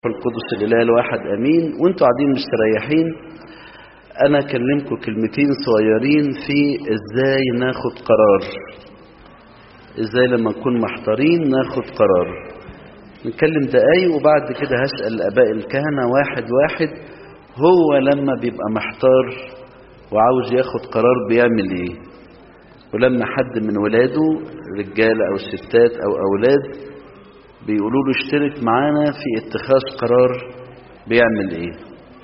القدس الإله الواحد أمين وانتوا قاعدين مستريحين أنا أكلمكم كلمتين صغيرين في إزاي ناخد قرار إزاي لما نكون محتارين ناخد قرار نتكلم دقايق وبعد كده هسأل آباء الكهنة واحد واحد هو لما بيبقى محتار وعاوز ياخد قرار بيعمل إيه ولما حد من ولاده رجالة أو ستات أو أولاد بيقولوا له اشترك معانا في اتخاذ قرار بيعمل ايه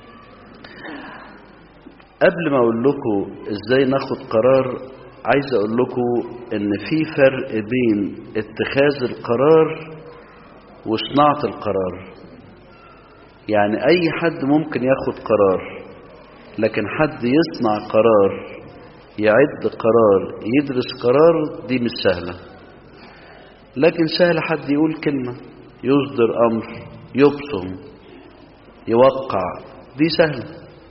قبل ما اقول لكم ازاي ناخد قرار عايز اقول لكم ان في فرق بين اتخاذ القرار وصناعة القرار يعني اي حد ممكن ياخد قرار لكن حد يصنع قرار يعد قرار يدرس قرار دي مش سهله لكن سهل حد يقول كلمة يصدر أمر يبصم يوقع دي سهلة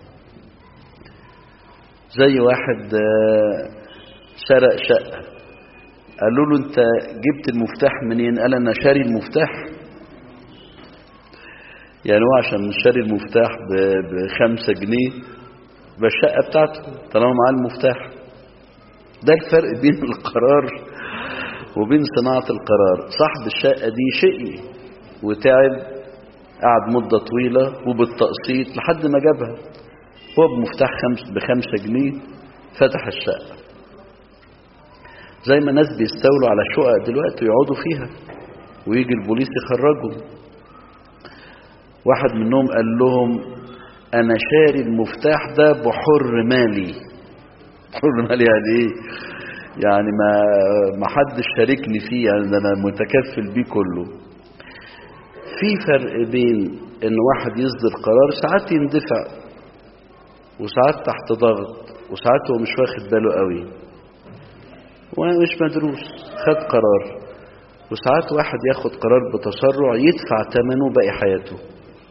زي واحد سرق شقة قالوا له انت جبت المفتاح منين قال انا شاري المفتاح يعني هو عشان شاري المفتاح بخمسة جنيه بالشقة بتاعته طالما معاه المفتاح ده الفرق بين القرار وبين صناعة القرار صاحب الشقة دي شقي وتعب قعد مدة طويلة وبالتقسيط لحد ما جابها هو بمفتاح خمس بخمسة جنيه فتح الشقة زي ما ناس بيستولوا على شقق دلوقتي ويقعدوا فيها ويجي البوليس يخرجهم واحد منهم قال لهم انا شاري المفتاح ده بحر مالي حر مالي يعني ايه يعني ما ما حدش شاركني فيه يعني ده انا متكفل بيه كله في فرق بين ان واحد يصدر قرار ساعات يندفع وساعات تحت ضغط وساعات هو مش واخد باله قوي ومش مدروس خد قرار وساعات واحد ياخد قرار بتسرع يدفع ثمنه باقي حياته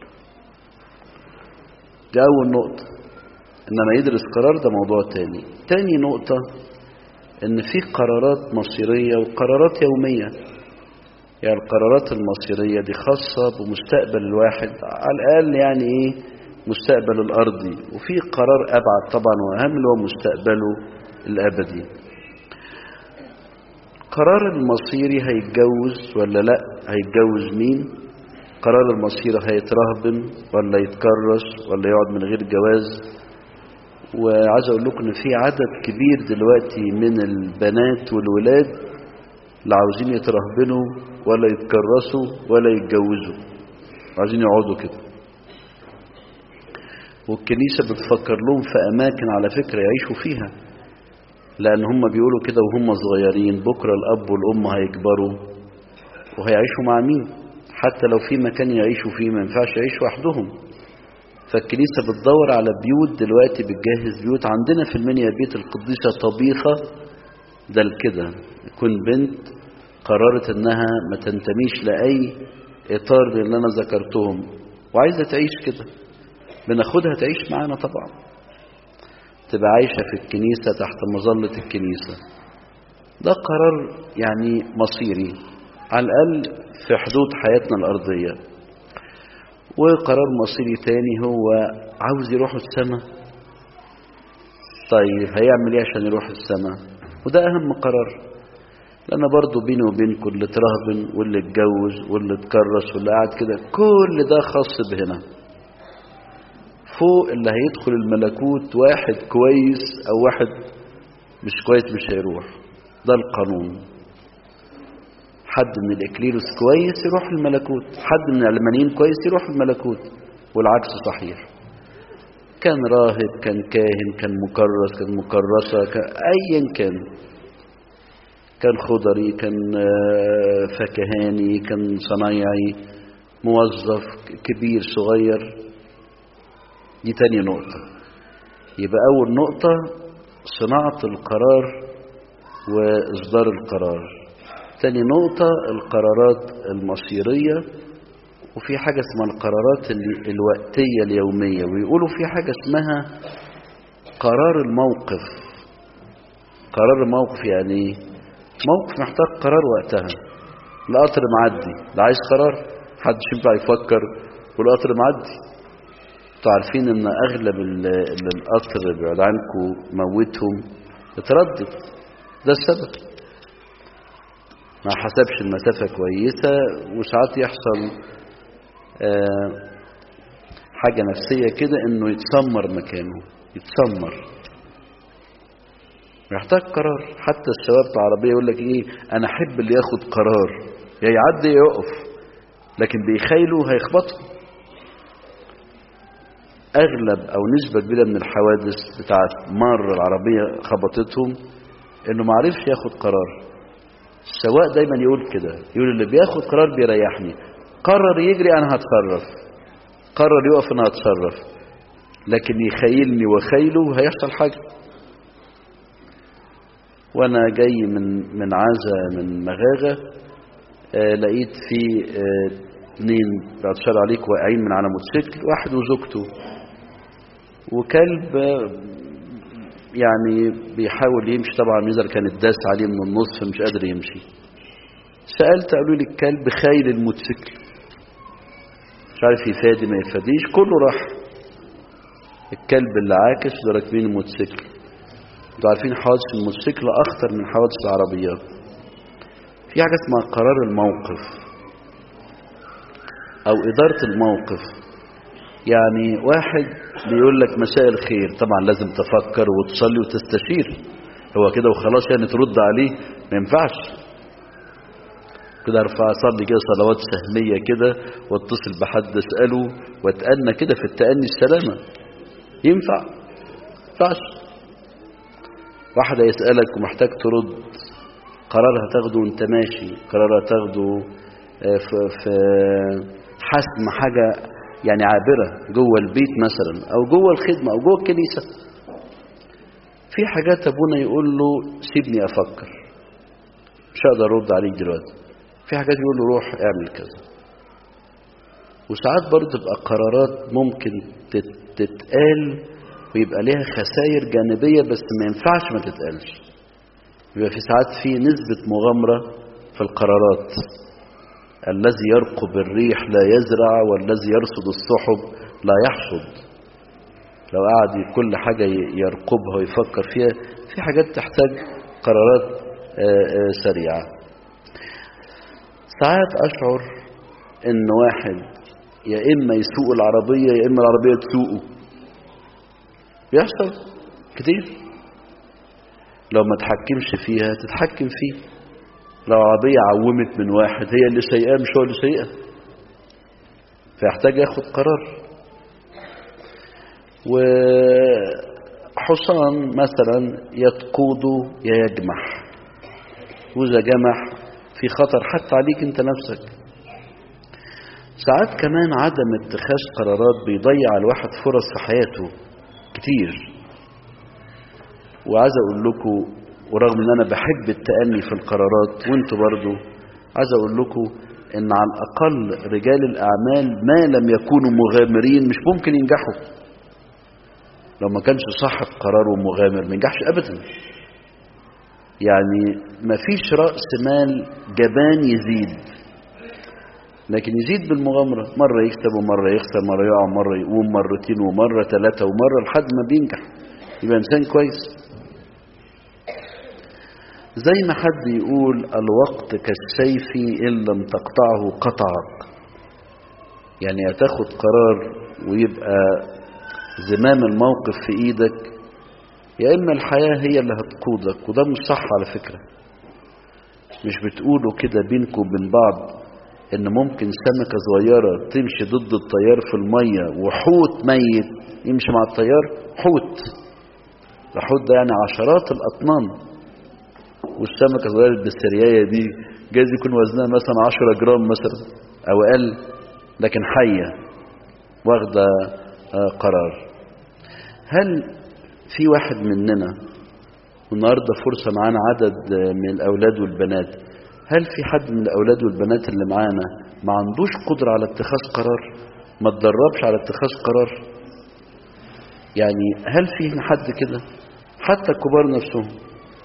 دي اول نقطه انما يدرس قرار ده موضوع تاني تاني نقطه ان في قرارات مصيرية وقرارات يومية يعني القرارات المصيرية دي خاصة بمستقبل الواحد على الأقل يعني إيه مستقبل الأرضي وفي قرار أبعد طبعا وأهم اللي هو مستقبله الأبدي قرار المصيري هيتجوز ولا لا هيتجوز مين قرار المصيري هيترهبن ولا يتكرس ولا يقعد من غير جواز وعايز اقول لكم ان في عدد كبير دلوقتي من البنات والولاد لا عاوزين يترهبنوا ولا يتكرسوا ولا يتجوزوا عايزين يقعدوا كده والكنيسة بتفكر لهم في أماكن على فكرة يعيشوا فيها لأن هم بيقولوا كده وهم صغيرين بكرة الأب والأم هيكبروا وهيعيشوا مع مين حتى لو في مكان يعيشوا فيه ما ينفعش يعيشوا وحدهم فالكنيسة بتدور على بيوت دلوقتي بتجهز بيوت عندنا في المنيا بيت القديسة طبيخة ده كده يكون بنت قررت انها ما تنتميش لأي اطار من اللي انا ذكرتهم وعايزة تعيش كده بناخدها تعيش معانا طبعا تبقى عايشة في الكنيسة تحت مظلة الكنيسة ده قرار يعني مصيري على الأقل في حدود حياتنا الأرضية وقرار مصيري تاني هو عاوز يروح السماء طيب هيعمل ايه عشان يروح السماء وده اهم قرار لان برضه بيني وبينكم اللي ترهبن واللي اتجوز واللي اتكرس واللي قاعد كده كل ده خاص بهنا فوق اللي هيدخل الملكوت واحد كويس او واحد مش كويس مش هيروح ده القانون حد من الإكليروس كويس يروح الملكوت حد من العلمانيين كويس يروح الملكوت والعكس صحيح كان راهب كان كاهن كان مكرس كان مكرسة كان أيا كان كان خضري كان فكهاني كان صنايعي موظف كبير صغير دي تاني نقطة يبقى أول نقطة صناعة القرار وإصدار القرار تاني نقطة القرارات المصيرية وفي حاجة اسمها القرارات الوقتية اليومية ويقولوا في حاجة اسمها قرار الموقف قرار الموقف يعني موقف محتاج قرار وقتها القطر معدي لا عايز قرار محدش ينفع يفكر والقطر معدي انتوا عارفين ان اغلب اللي القطر بعد عنكم موتهم اتردد ده السبب ما حسبش المسافة كويسة وساعات يحصل آه حاجة نفسية كده انه يتسمر مكانه يتسمر محتاج قرار حتى الشباب بتاع العربية يقول لك ايه انا احب اللي ياخد قرار يا يعدي يا يقف لكن بيخيلوا هيخبطوا اغلب او نسبة كبيرة من الحوادث بتاعت مرة العربية خبطتهم انه معرفش ياخد قرار السواق دايما يقول كده يقول اللي بياخد قرار بيريحني قرر يجري انا هتصرف قرر يقف انا هتصرف لكن يخيلني وخيله هيحصل حاجة وانا جاي من من عزا من مغاغة آه لقيت في آه اتنين بعد شر عليك واقعين من على موتوسيكل واحد وزوجته وكلب آه يعني بيحاول يمشي طبعا نزل كانت داس عليه من النص فمش قادر يمشي سألت قالوا لي الكلب خايل الموتوسيكل مش عارف يفادي ما يفاديش كله راح الكلب اللي عاكس ده راكبين الموتوسيكل انتوا عارفين حوادث الموتوسيكل اخطر من حوادث العربيات في حاجه اسمها قرار الموقف او اداره الموقف يعني واحد بيقول لك مساء الخير طبعا لازم تفكر وتصلي وتستشير هو كده وخلاص يعني ترد عليه ما ينفعش كده ارفع اصلي كده صلوات سهميه كده واتصل بحد اساله واتأنى كده في التأني السلامه ينفع ينفعش واحد يسألك ومحتاج ترد قرار هتاخده وانت ماشي قرار هتاخده في, في حسم حاجة يعني عابرة جوه البيت مثلا او جوه الخدمة او جوه الكنيسة في حاجات ابونا يقول له سيبني افكر مش هقدر ارد عليك دلوقتي في حاجات يقول له روح اعمل كذا وساعات برضه تبقى قرارات ممكن تتقال ويبقى ليها خسائر جانبية بس ما ينفعش ما تتقالش يبقى في ساعات في نسبة مغامرة في القرارات الذي يرقب الريح لا يزرع والذي يرصد السحب لا يحصد لو قعد كل حاجة يرقبها ويفكر فيها في حاجات تحتاج قرارات سريعة ساعات أشعر إن واحد يا إما يسوق العربية يا إما العربية تسوقه بيحصل كتير لو ما تحكمش فيها تتحكم فيه لو عربية عومت من واحد هي اللي سيئة مش هو اللي سيئة فيحتاج ياخد قرار وحصان مثلا يتقوده يا يجمح وإذا جمح في خطر حتى عليك انت نفسك ساعات كمان عدم اتخاذ قرارات بيضيع الواحد فرص في حياته كتير وعايز اقول لكم ورغم ان انا بحب التأني في القرارات وانتوا برضو عايز اقول لكم ان على الاقل رجال الاعمال ما لم يكونوا مغامرين مش ممكن ينجحوا لو ما كانش صاحب قرار ومغامر ما ينجحش ابدا يعني ما فيش رأس مال جبان يزيد لكن يزيد بالمغامرة مرة يكسب ومرة يخسر مرة يقع مرة يقوم مرتين ومرة ثلاثة ومرة لحد ما بينجح يبقى إنسان كويس زي ما حد يقول الوقت كالسيف إن لم تقطعه قطعك يعني هتاخد قرار ويبقى زمام الموقف في ايدك يا اما الحياة هي اللي هتقودك وده مش صح على فكرة مش بتقولوا كده بينكم وبين بعض ان ممكن سمكة صغيرة تمشي ضد التيار في المية وحوت ميت يمشي مع التيار حوت الحوت ده يعني عشرات الاطنان والسمكة صغيرة بالسرياية دي جايز يكون وزنها مثلا عشرة جرام مثلا او اقل لكن حية واخدة قرار هل في واحد مننا النهارده فرصة معانا عدد من الأولاد والبنات هل في حد من الأولاد والبنات اللي معانا ما عندوش قدرة على اتخاذ قرار ما تدربش على اتخاذ قرار يعني هل في حد كده حتى الكبار نفسهم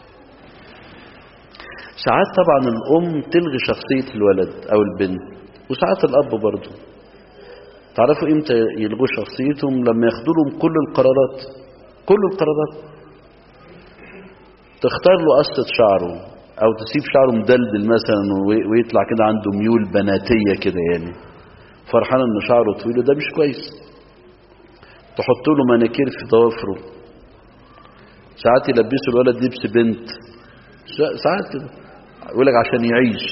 ساعات طبعا الأم تلغي شخصية الولد أو البنت وساعات الأب برضه تعرفوا امتى يلغوا شخصيتهم لما ياخدوا لهم كل القرارات كل القرارات تختار له قصة شعره او تسيب شعره مدلدل مثلا ويطلع كده عنده ميول بناتية كده يعني فرحان ان شعره طويل ده مش كويس تحط له مانيكير في ضوافره ساعات يلبسوا الولد لبس بنت ساعات كده يقول لك عشان يعيش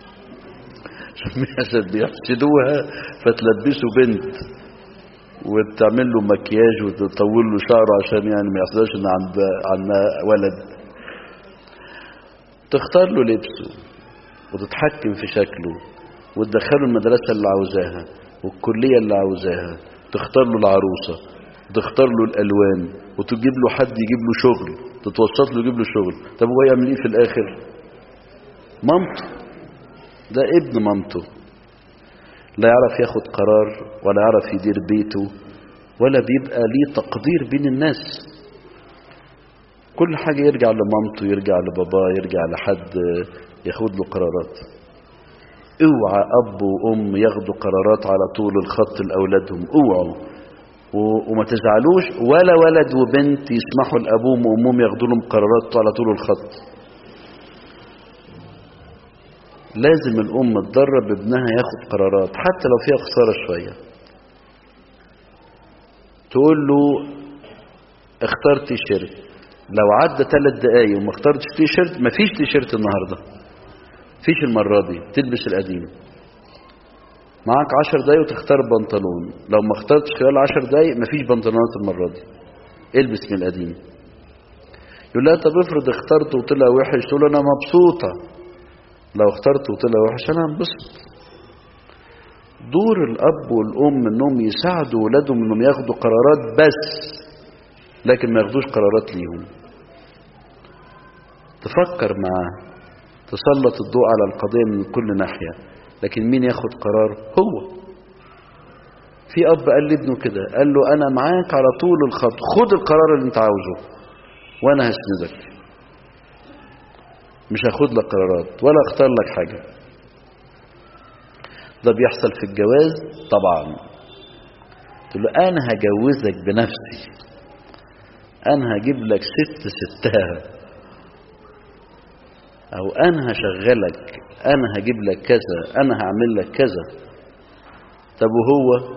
عشان بيحسدوها فتلبسه بنت وتعمل له مكياج وتطول له شعره عشان يعني ما يحسدش ان عند عندها ولد تختار له لبسه وتتحكم في شكله وتدخله المدرسة اللي عاوزاها والكلية اللي عاوزاها تختار له العروسة تختار له الألوان وتجيب له حد يجيب له شغل تتوسط له يجيب له شغل طب هو يعمل ايه في الآخر مامته ده ابن مامته لا يعرف ياخد قرار ولا يعرف يدير بيته ولا بيبقى ليه تقدير بين الناس كل حاجة يرجع لمامته يرجع لباباه يرجع لحد ياخد له قرارات اوعى اب وام ياخدوا قرارات على طول الخط لاولادهم اوعوا وما تزعلوش ولا ولد وبنت يسمحوا لابوهم وامهم ياخدوا لهم قرارات على طول الخط لازم الام تدرب ابنها ياخد قرارات حتى لو فيها خساره شويه تقول له اختار تيشيرت لو عدى ثلاث دقايق وما اخترتش تيشيرت مفيش تيشيرت النهارده مفيش المره دي تلبس القديم معاك عشر دقايق وتختار بنطلون لو ما اخترتش خلال عشر دقايق مفيش بنطلونات المره دي البس من القديم يقول لها طب افرض اخترت وطلع وحش تقول انا مبسوطه لو اخترت وطلع وحش انا انبسط دور الاب والام انهم يساعدوا ولادهم انهم ياخدوا قرارات بس لكن ما ياخدوش قرارات ليهم تفكر معاه تسلط الضوء على القضية من كل ناحية لكن مين ياخد قرار هو في اب قال لابنه كده قال له انا معاك على طول الخط خد القرار اللي انت عاوزه وانا هسندك مش هاخد لك قرارات ولا اختار لك حاجة ده بيحصل في الجواز طبعا تقول له انا هجوزك بنفسي انا هجيب لك ست ستها او انا هشغلك انا هجيب لك كذا انا هعمل لك كذا طب وهو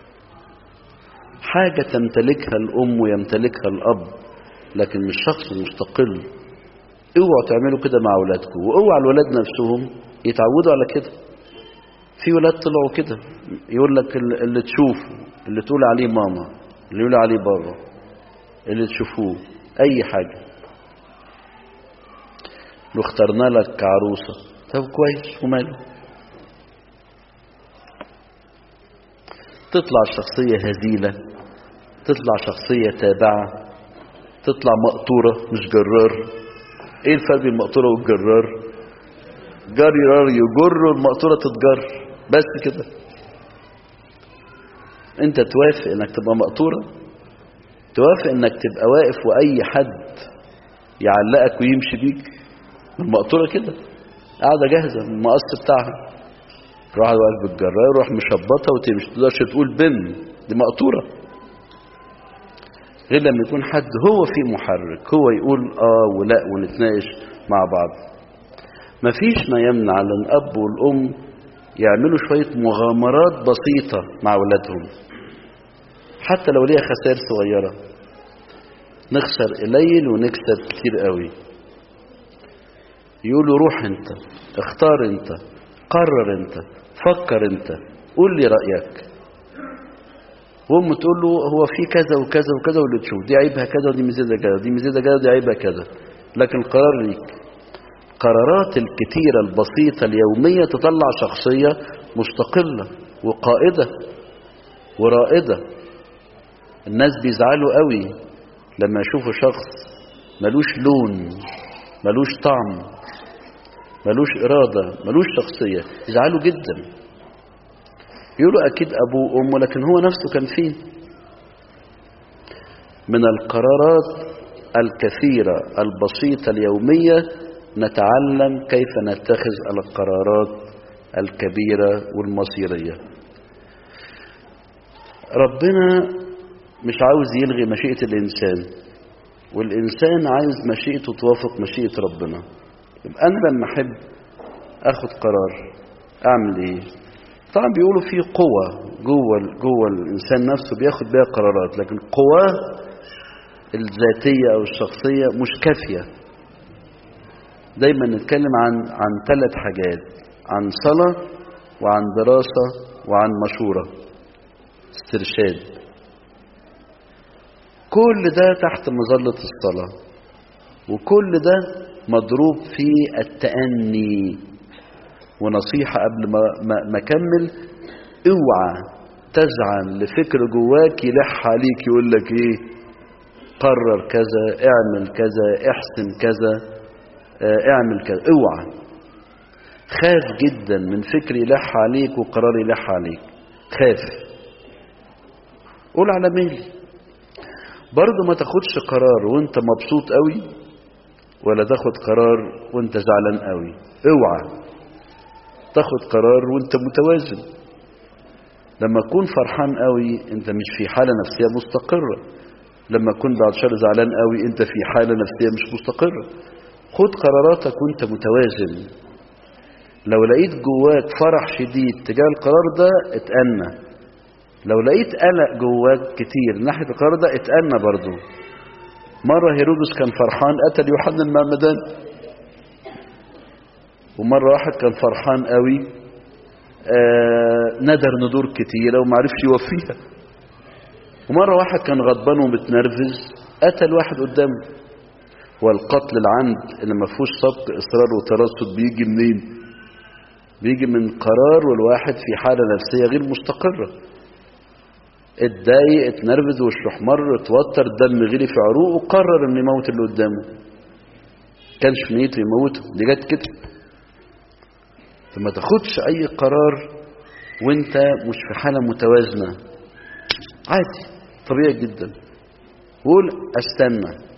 حاجة تمتلكها الام ويمتلكها الاب لكن مش شخص مستقل اوعوا تعملوا كده مع اولادكم واوعوا الولاد نفسهم يتعودوا على كده في ولاد طلعوا كده يقول لك اللي تشوفه اللي تقول عليه ماما اللي يقول عليه بابا اللي تشوفوه اي حاجة لو اخترنا لك كعروسة طب كويس وماله تطلع شخصية هزيلة تطلع شخصية تابعة تطلع مقطورة مش جرار ايه الفرق بين المقطورة والجرار جرار يجر والمقطورة تتجر بس كده انت توافق انك تبقى مقطورة توافق انك تبقى واقف واي حد يعلقك ويمشي بيك المقطورة كده قاعدة جاهزة المقص بتاعها راح واقف بالجرار روح مشبطة وتمشي تقدرش تقول بن دي مقطورة غير لما يكون حد هو في محرك هو يقول اه ولا ونتناقش مع بعض مفيش ما يمنع الاب والام يعملوا شوية مغامرات بسيطة مع أولادهم حتى لو ليها خسائر صغيرة نخسر قليل ونكسب كتير قوي يقولوا روح انت اختار انت قرر انت فكر انت قول لي رأيك وام تقول له هو في كذا وكذا وكذا واللي تشوف دي عيبها كذا ودي ميزتها كذا دي ميزتها كذا ودي عيبها كذا لكن القرار ليك قرارات الكتيرة البسيطة اليومية تطلع شخصية مستقلة وقائدة ورائدة الناس بيزعلوا قوي لما يشوفوا شخص ملوش لون ملوش طعم ملوش إرادة ملوش شخصية يزعلوا جدا يقولوا أكيد أبوه وأمه لكن هو نفسه كان فين من القرارات الكثيرة البسيطة اليومية نتعلم كيف نتخذ القرارات الكبيرة والمصيرية ربنا مش عاوز يلغي مشيئة الإنسان والإنسان عايز مشيئته توافق مشيئة ربنا يبقى أنا لما أحب أخد قرار أعمل إيه طبعا بيقولوا في قوة جوه جوه الإنسان نفسه بياخد بيها قرارات لكن قواه الذاتية أو الشخصية مش كافية دايما نتكلم عن عن ثلاث حاجات عن صلاة وعن دراسة وعن مشورة استرشاد كل ده تحت مظلة الصلاة وكل ده مضروب في التأني ونصيحة قبل ما, ما, ما أكمل اوعى تزعل لفكر جواك يلح عليك يقول لك ايه قرر كذا اعمل كذا احسن كذا اه اعمل كذا اوعى خاف جدا من فكر يلح عليك وقرار يلح عليك خاف قول على مهلي برضه ما تاخدش قرار وانت مبسوط قوي ولا تاخد قرار وانت زعلان قوي اوعى تاخد قرار وانت متوازن لما تكون فرحان قوي انت مش في حالة نفسية مستقرة لما تكون بعد شر زعلان قوي انت في حالة نفسية مش مستقرة خد قراراتك وانت متوازن لو لقيت جواك فرح شديد تجاه القرار ده اتأنى لو لقيت قلق جواك كتير ناحية القرار ده اتأنى برضو مرة هيرودس كان فرحان قتل يوحنا المعمدان ومرة واحد كان فرحان قوي آه ندر ندور كتيرة ومعرفش يوفيها ومرة واحد كان غضبان ومتنرفز قتل واحد قدامه والقتل العمد اللي ما فيهوش سبق اصرار وترصد بيجي منين بيجي من قرار والواحد في حالة نفسية غير مستقرة اتضايق اتنرفز وشه احمر اتوتر دم غلي في عروقه وقرر انه يموت اللي قدامه كانش في نيته يموته دي جت كده فما تاخدش اي قرار وانت مش في حالة متوازنة عادي طبيعي جدا قول استنى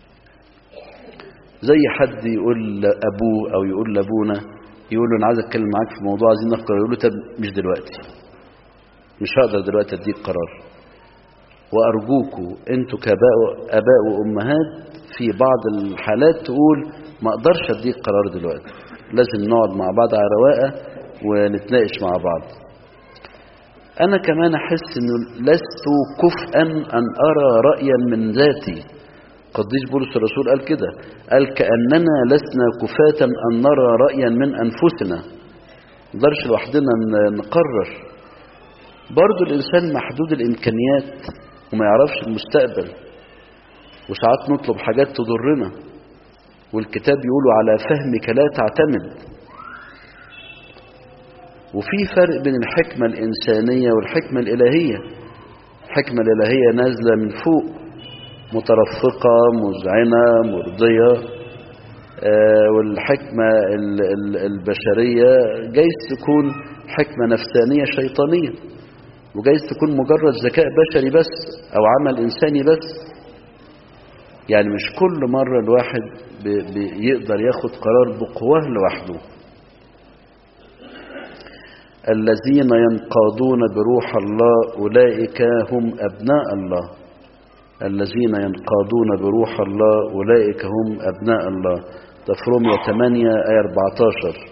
زي حد يقول لابوه او يقول لابونا يقول له انا عايز اتكلم معاك في موضوع عايزين ناخد قرار يقول له طب مش دلوقتي مش هقدر دلوقتي اديك قرار وارجوكوا انتوا كاباء اباء وامهات في بعض الحالات تقول ما اقدرش اديك قرار دلوقتي لازم نقعد مع بعض على رواقه ونتناقش مع بعض انا كمان احس انه لست كفءا ان ارى رايا من ذاتي قديس بولس الرسول قال كده قال كاننا لسنا كفاة ان نرى رايا من انفسنا نقدرش لوحدنا نقرر برضو الانسان محدود الامكانيات وما يعرفش المستقبل وساعات نطلب حاجات تضرنا والكتاب يقولوا على فهمك لا تعتمد وفي فرق بين الحكمة الإنسانية والحكمة الإلهية الحكمة الإلهية نازلة من فوق مترفقة مذعنة مرضية آه والحكمة البشرية جايز تكون حكمة نفسانية شيطانية وجايز تكون مجرد ذكاء بشري بس أو عمل إنساني بس يعني مش كل مرة الواحد بيقدر ياخد قرار بقواه لوحده الذين ينقادون بروح الله أولئك هم أبناء الله الذين ينقادون بروح الله أولئك هم أبناء الله ده في رومية 8 آية 14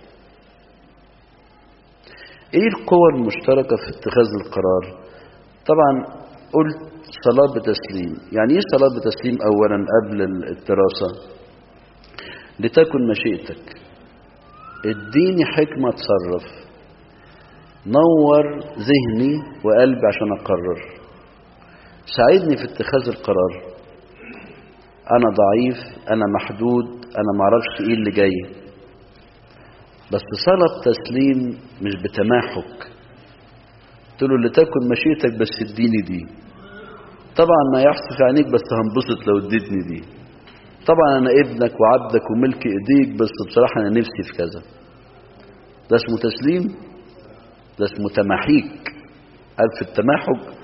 إيه القوة المشتركة في اتخاذ القرار طبعا قلت صلاة بتسليم يعني إيه صلاة بتسليم أولا قبل الدراسة لتكن مشيئتك اديني حكمة اتصرف نور ذهني وقلبي عشان أقرر ساعدني في اتخاذ القرار أنا ضعيف أنا محدود أنا معرفش إيه اللي جاي بس صلاة تسليم مش بتماحك قلت له لتكن مشيئتك بس اديني دي طبعا ما يحصل في عينيك بس هنبسط لو اديتني دي طبعا انا ابنك وعبدك وملك ايديك بس بصراحة انا نفسي في كذا ده اسمه تسليم ده اسمه تماحيك قال في التماحك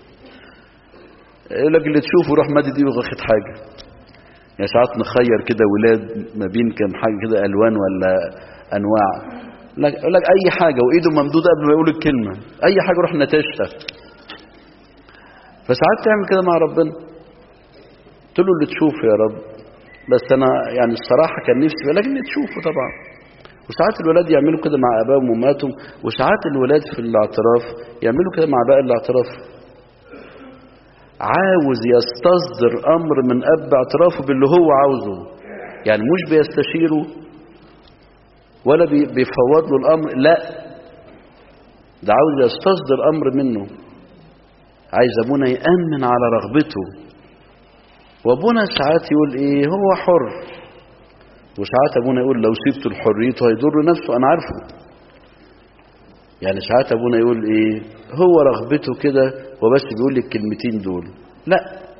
يقول لك اللي تشوفه روح مادي دي واخد حاجة يعني ساعات نخير كده ولاد ما بين كام حاجة كده ألوان ولا أنواع يقول لك أي حاجة وإيده ممدودة قبل ما يقول الكلمة أي حاجة روح نتاشها فساعات تعمل كده مع ربنا قلت له اللي تشوفه يا رب بس انا يعني الصراحه كان نفسي لكن اللي تشوفه طبعا وساعات الولاد يعملوا كده مع ابائهم وامهاتهم وساعات الولاد في الاعتراف يعملوا كده مع باقي الاعتراف عاوز يستصدر امر من اب اعترافه باللي هو عاوزه يعني مش بيستشيره ولا بيفوض له الامر لا ده عاوز يستصدر امر منه عايز ابونا يامن على رغبته وابونا ساعات يقول ايه هو حر وساعات ابونا يقول لو سيبته لحريته هيضر نفسه انا عارفه يعني ساعات ابونا يقول ايه هو رغبته كده وبس بيقول لي الكلمتين دول لا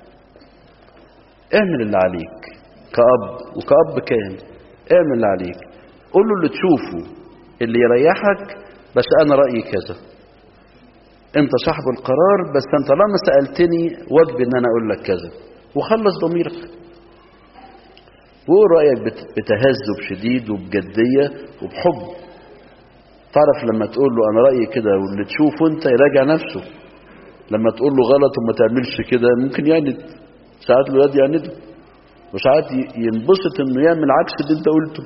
اعمل اللي عليك كأب وكأب كان اعمل اللي عليك قول له اللي تشوفه اللي يريحك بس انا رأيي كذا انت صاحب القرار بس انت لما سألتني واجب ان انا اقول لك كذا وخلص ضميرك وقول رأيك بتهذب شديد وبجدية وبحب تعرف لما تقول له انا رأيي كده واللي تشوفه انت يراجع نفسه لما تقول له غلط وما تعملش كده ممكن يعند ساعات الولاد يعندوا وساعات ينبسط انه يعمل عكس اللي انت قلته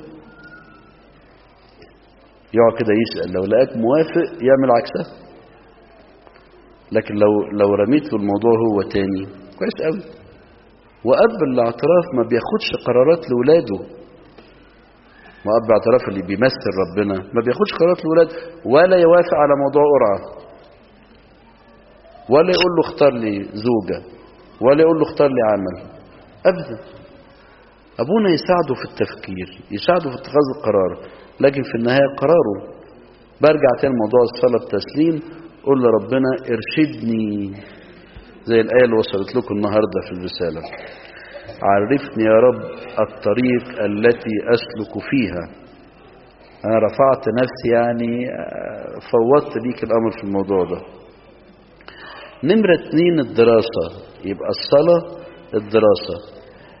يقعد كده يسأل لو لقاك موافق يعمل عكسها لكن لو لو رميت له الموضوع هو تاني كويس قوي واب الاعتراف ما بياخدش قرارات لاولاده ما اب الاعتراف اللي بيمثل ربنا ما بياخدش قرارات لاولاده ولا يوافق على موضوع قرعه ولا يقول له اختار لي زوجه ولا يقول له اختار لي عمل ابدا ابونا يساعده في التفكير يساعده في اتخاذ القرار لكن في النهايه قراره برجع تاني موضوع الصلاه التسليم قول لربنا ارشدني زي الآية اللي وصلت لكم النهاردة في الرسالة عرفني يا رب الطريق التي أسلك فيها أنا رفعت نفسي يعني فوضت ليك الأمر في الموضوع ده نمرة اتنين الدراسة يبقى الصلاة الدراسة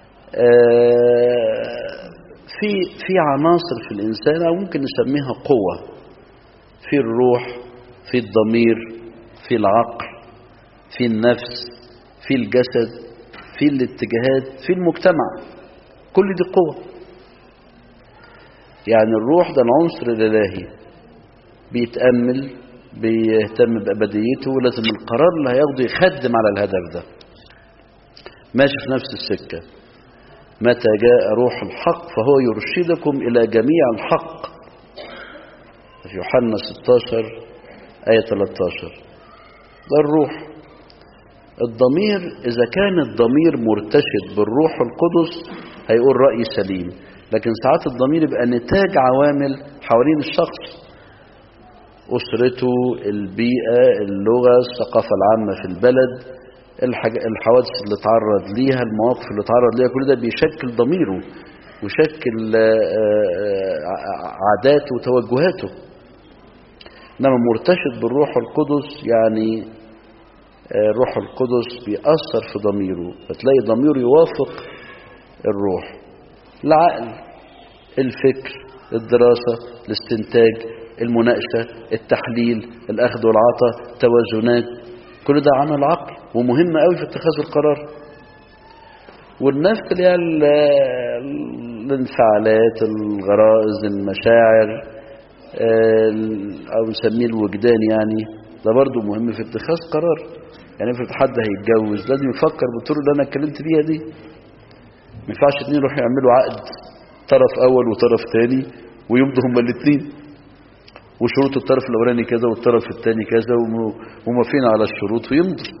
في في عناصر في الإنسان أو ممكن نسميها قوة في الروح في الضمير في العقل في النفس في الجسد في الاتجاهات في المجتمع كل دي قوة يعني الروح ده العنصر الإلهي بيتأمل بيهتم بأبديته لازم القرار اللي هياخده يخدم على الهدف ده ماشي في نفس السكة متى جاء روح الحق فهو يرشدكم إلى جميع الحق في يوحنا 16 آية 13 ده الروح الضمير إذا كان الضمير مرتشد بالروح القدس هيقول رأي سليم لكن ساعات الضمير يبقى نتاج عوامل حوالين الشخص أسرته البيئة اللغة الثقافة العامة في البلد الحوادث اللي تعرض ليها المواقف اللي تعرض ليها كل ده بيشكل ضميره ويشكل عاداته وتوجهاته انما مرتشد بالروح القدس يعني الروح القدس بيأثر في ضميره فتلاقي ضميره يوافق الروح العقل الفكر الدراسة الاستنتاج المناقشة التحليل الأخذ والعطاء التوازنات كل ده عمل عقل ومهم قوي في اتخاذ القرار والنفس اللي هي الانفعالات الغرائز المشاعر او نسميه الوجدان يعني ده برضه مهم في اتخاذ قرار يعني افرض حد هيتجوز لازم يفكر بالطرق اللي انا اتكلمت بيها دي ما ينفعش اتنين يروحوا يعملوا عقد طرف اول وطرف تاني ويمضوا هما الاثنين وشروط الطرف الاولاني كذا والطرف الثاني كذا وموافقين على الشروط ويمضوا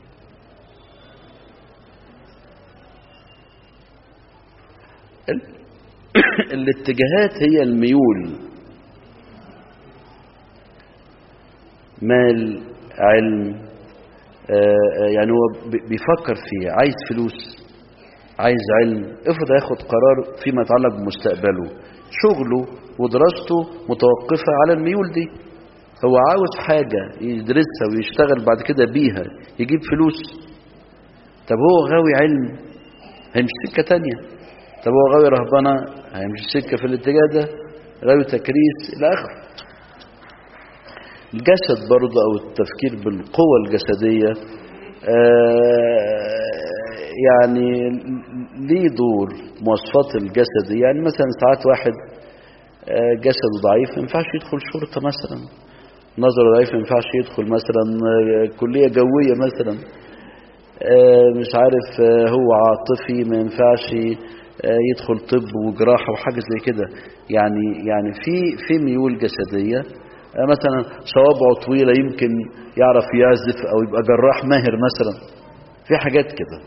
الاتجاهات هي الميول مال علم يعني هو بيفكر فيه عايز فلوس عايز علم افرض هياخد قرار فيما يتعلق بمستقبله شغله ودراسته متوقفة على الميول دي هو عاوز حاجة يدرسها ويشتغل بعد كده بيها يجيب فلوس طب هو غاوي علم هيمشي سكة تانية طب هو غاوي رهبنة هيمشي سكة في الاتجاه ده غاوي تكريس إلى آخره الجسد برضه أو التفكير بالقوة الجسدية يعني ليه دور مواصفات الجسد يعني مثلا ساعات واحد جسده ضعيف ما ينفعش يدخل شرطة مثلا نظره ضعيف ما ينفعش يدخل مثلا كلية جوية مثلا مش عارف هو عاطفي ما ينفعش يدخل طب وجراحة وحاجة زي كده يعني يعني في في ميول جسدية مثلا صوابعه طويلة يمكن يعرف يعزف أو يبقى جراح ماهر مثلا في حاجات كده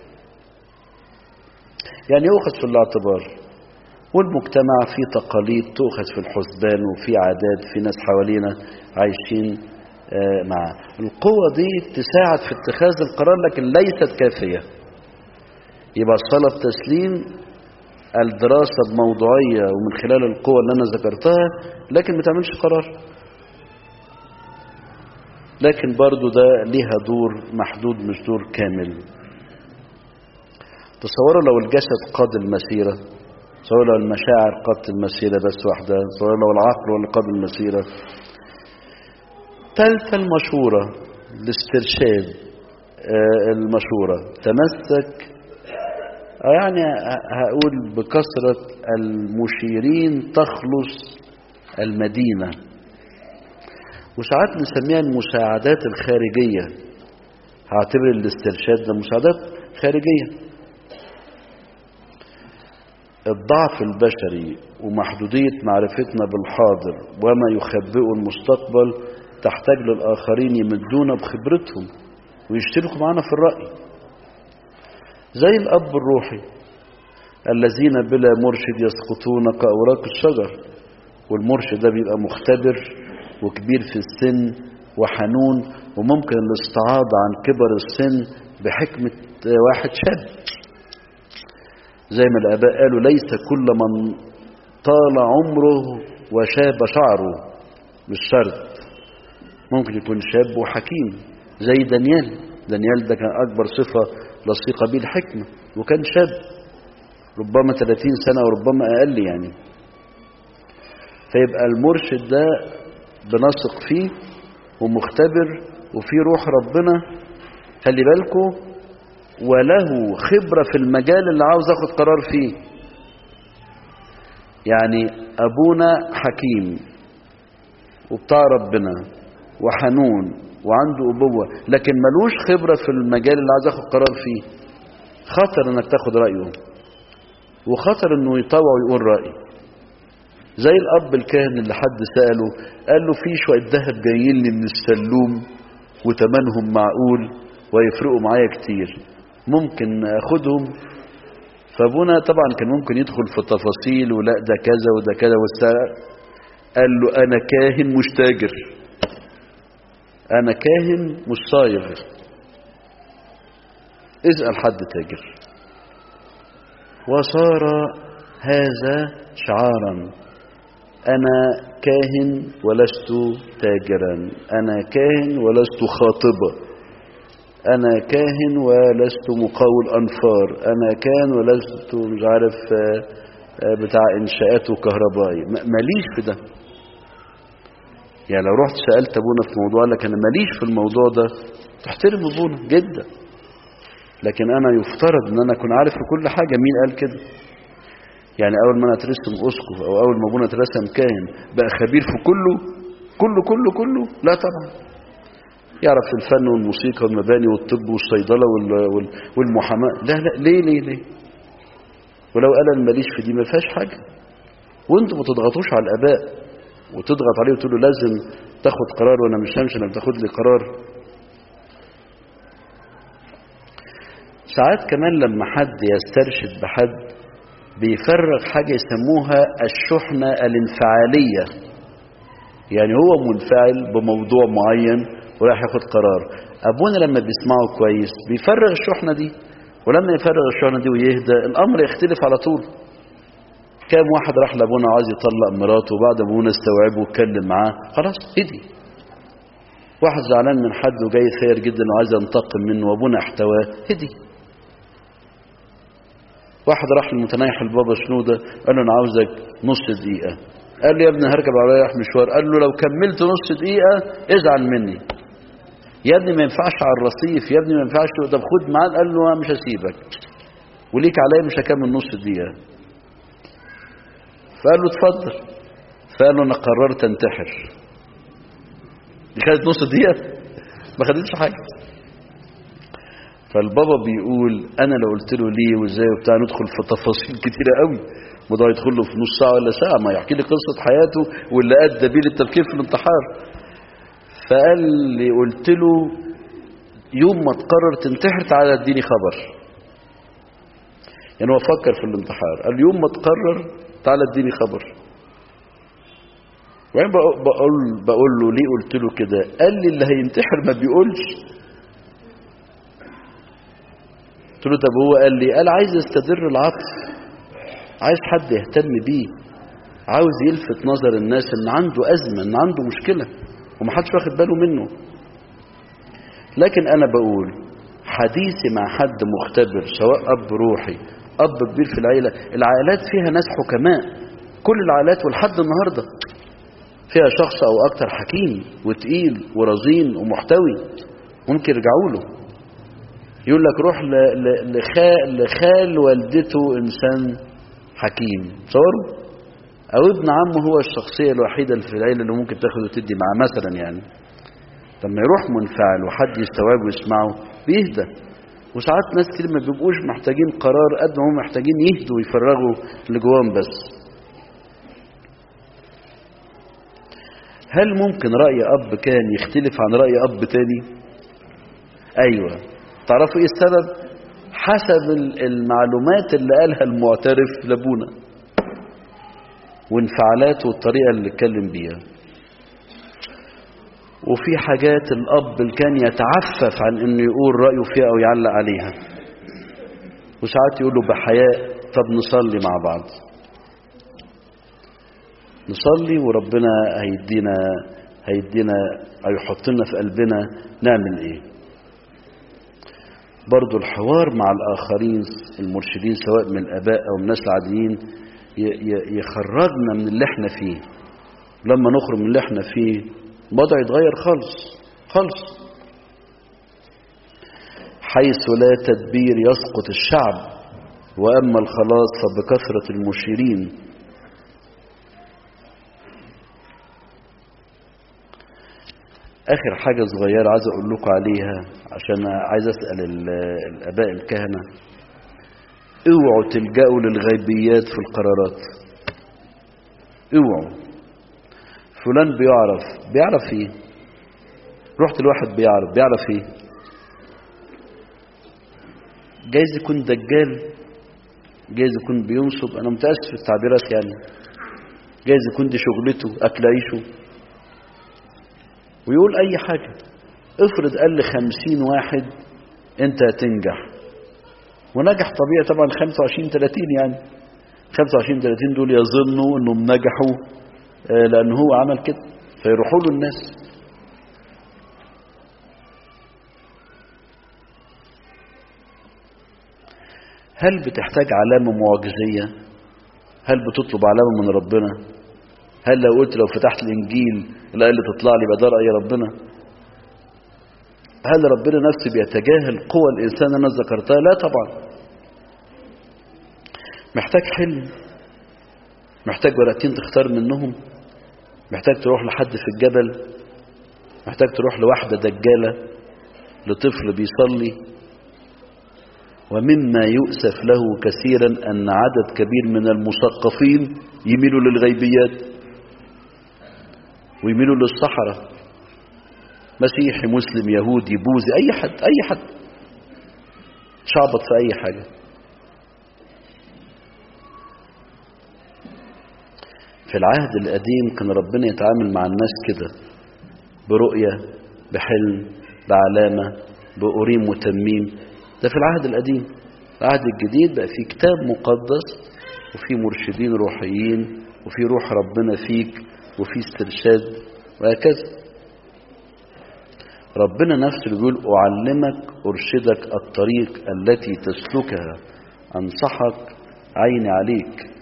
يعني يؤخذ في الاعتبار والمجتمع فيه تقاليد تؤخذ في الحسبان وفي عادات في ناس حوالينا عايشين معاه القوة دي تساعد في اتخاذ القرار لكن ليست كافية يبقى الصلاة بتسليم الدراسة بموضوعية ومن خلال القوة اللي أنا ذكرتها لكن ما تعملش قرار لكن برضو ده ليها دور محدود مش دور كامل تصوروا لو الجسد قاد المسيرة تصوروا لو المشاعر قادت المسيرة بس واحدة تصوروا لو العقل هو اللي قاد المسيرة ثالثا المشورة الاسترشاد المشورة تمسك يعني هقول بكثرة المشيرين تخلص المدينة وساعات نسميها المساعدات الخارجية هعتبر الاسترشاد ده مساعدات خارجية الضعف البشري ومحدودية معرفتنا بالحاضر وما يخبئه المستقبل تحتاج للآخرين يمدونا بخبرتهم ويشتركوا معنا في الرأي زي الأب الروحي الذين بلا مرشد يسقطون كأوراق الشجر والمرشد ده بيبقى مختبر وكبير في السن وحنون وممكن الاستعاضة عن كبر السن بحكمة واحد شاب زي ما الآباء قالوا ليس كل من طال عمره وشاب شعره مش شرط ممكن يكون شاب وحكيم زي دانيال دانيال ده كان أكبر صفة لصيقة به الحكمة وكان شاب ربما 30 سنة وربما أقل يعني فيبقى المرشد ده بنثق فيه ومختبر وفي روح ربنا خلي بالكم وله خبرة في المجال اللي عاوز اخد قرار فيه يعني ابونا حكيم وبتاع ربنا وحنون وعنده ابوة لكن ملوش خبرة في المجال اللي عاوز اخد قرار فيه خطر انك تاخد رأيه وخطر انه يطوع ويقول رأي زي الاب الكاهن اللي حد سأله قال له في شوية ذهب جايين لي من السلوم وتمنهم معقول ويفرقوا معايا كتير ممكن اخدهم فابونا طبعا كان ممكن يدخل في تفاصيل ولا ده كذا وده كذا والسرق قال له انا كاهن مش تاجر انا كاهن مش صايغ اسأل حد تاجر وصار هذا شعارا انا كاهن ولست تاجرا انا كاهن ولست خاطبه أنا كاهن ولست مقاول أنفار أنا كاهن ولست مش عارف بتاع إنشاءات وكهربائي ماليش في ده يعني لو رحت سألت أبونا في موضوع لك أنا ماليش في الموضوع ده تحترم أبونا جدا لكن أنا يفترض أن أنا أكون عارف في كل حاجة مين قال كده يعني أول ما أنا أترسم أسقف أو أول ما أبونا اترسم كاهن بقى خبير في كله كله كله كله لا طبعا يعرف الفن والموسيقى والمباني والطب والصيدلة والمحاماة لا لا ليه ليه ليه ولو قال انا ماليش في دي ما فيهاش حاجة وانتوا ما تضغطوش على الآباء وتضغط عليه وتقول له لازم تاخد قرار وانا مش همشي لما تاخد لي قرار ساعات كمان لما حد يسترشد بحد بيفرغ حاجة يسموها الشحنة الانفعالية يعني هو منفعل بموضوع معين وراح ياخد قرار ابونا لما بيسمعه كويس بيفرغ الشحنة دي ولما يفرغ الشحنة دي ويهدى الامر يختلف على طول كام واحد راح لابونا عايز يطلق مراته وبعد ما ابونا استوعبه واتكلم معاه خلاص هدي واحد زعلان من حد وجاي خير جدا وعايز ينتقم منه وابونا احتواه هدي واحد راح للمتنايح البابا شنودة قال له انا عاوزك نص دقيقة قال له يا ابني هركب على رايح مشوار قال له لو كملت نص دقيقة ازعل مني يا ابني ما ينفعش على الرصيف يا ابني ما ينفعش طب خد معاه قال له أنا مش هسيبك وليك عليا مش هكمل نص دقيقة فقال له اتفضل فقال له انا قررت انتحر دي خدت نص دقيقة ما خدتش حاجة فالبابا بيقول انا لو قلت له ليه وازاي وبتاع ندخل في تفاصيل كتيرة قوي وده يدخل له في نص ساعة ولا ساعة ما يحكي لي قصة حياته واللي ادى بيه للتفكير في الانتحار فقال لي قلت له يوم ما تقرر تنتحر تعالى اديني خبر يعني هو فكر في الانتحار قال يوم ما تقرر تعالى اديني خبر وبعدين بقول بقول له ليه قلت له كده قال لي اللي هينتحر ما بيقولش قلت له طب هو قال لي قال عايز يستدر العطف عايز حد يهتم بيه عاوز يلفت نظر الناس ان عنده ازمه ان عنده مشكله ومحدش واخد باله منه لكن انا بقول حديثي مع حد مختبر سواء اب روحي اب كبير في العيله العائلات فيها ناس حكماء كل العائلات ولحد النهارده فيها شخص او اكتر حكيم وتقيل ورزين ومحتوي ممكن يرجعوا له يقول لك روح لخال, لخال والدته انسان حكيم تصوروا او ابن عمه هو الشخصيه الوحيده اللي في العيله اللي ممكن تاخد وتدي معاه مثلا يعني لما يروح منفعل وحد يستوعبه ويسمعه بيهدى وساعات ناس كتير ما بيبقوش محتاجين قرار قد ما هم محتاجين يهدوا ويفرغوا اللي جواهم بس هل ممكن رأي أب كان يختلف عن رأي أب تاني أيوة تعرفوا إيه السبب حسب المعلومات اللي قالها المعترف لابونا وانفعالاته والطريقة اللي اتكلم بيها وفي حاجات الأب اللي كان يتعفف عن إنه يقول رأيه فيها أو يعلق عليها وساعات يقول له بحياء طب نصلي مع بعض نصلي وربنا هيدينا هيدينا أو يحط لنا في قلبنا نعمل إيه برضو الحوار مع الآخرين المرشدين سواء من الآباء أو من الناس العاديين يخرجنا من اللي احنا فيه لما نخرج من اللي احنا فيه الوضع يتغير خالص خالص حيث لا تدبير يسقط الشعب وأما الخلاص فبكثرة المشيرين آخر حاجة صغيرة عايز أقول لكم عليها عشان عايز أسأل الآباء الكهنة اوعوا تلجأوا للغيبيات في القرارات اوعوا فلان بيعرف بيعرف ايه رحت لواحد بيعرف بيعرف ايه جايز يكون دجال جايز يكون بينصب انا متاسف في التعبيرات يعني جايز يكون دي شغلته اكل عيشه ويقول اي حاجه افرض قال لي خمسين واحد انت هتنجح ونجح طبيعي طبعا 25 30 يعني 25 30 دول يظنوا انهم نجحوا لأن هو عمل كده فيروحوا له الناس هل بتحتاج علامة معجزية هل بتطلب علامة من ربنا هل لو قلت لو فتحت الإنجيل الآية اللي تطلع لي بدار أي ربنا هل ربنا نفسه بيتجاهل قوى الإنسان أنا ذكرتها لا طبعا محتاج حلم محتاج ورقتين تختار منهم محتاج تروح لحد في الجبل محتاج تروح لواحدة دجالة لطفل بيصلي ومما يؤسف له كثيرا أن عدد كبير من المثقفين يميلوا للغيبيات ويميلوا للصحراء مسيحي مسلم يهودي بوذي أي حد أي حد شعبط في أي حاجة في العهد القديم كان ربنا يتعامل مع الناس كده برؤية بحلم بعلامة بأوريم وتميم ده في العهد القديم العهد الجديد بقى فيه كتاب مقدس وفي مرشدين روحيين وفي روح ربنا فيك وفي استرشاد وهكذا ربنا نفسه بيقول أعلمك أرشدك الطريق التي تسلكها أنصحك عيني عليك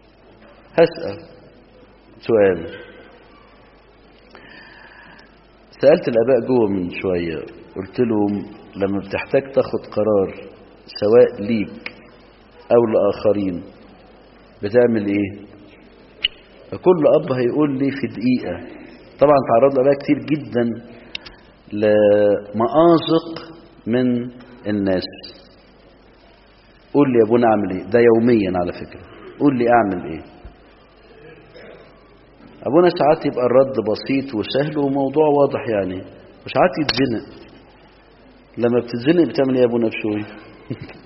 هسأل سؤال سألت الآباء جوه من شوية قلت لهم لما بتحتاج تاخد قرار سواء ليك أو لآخرين بتعمل إيه فكل أب هيقول لي في دقيقة طبعا تعرض لها كتير جدا لمآزق من الناس قول لي يا ابونا اعمل ايه ده يوميا على فكرة قول لي اعمل ايه ابونا ساعات يبقى الرد بسيط وسهل وموضوع واضح يعني وساعات يتزنق لما بتتزنق بتعمل ايه يا ابونا بشوي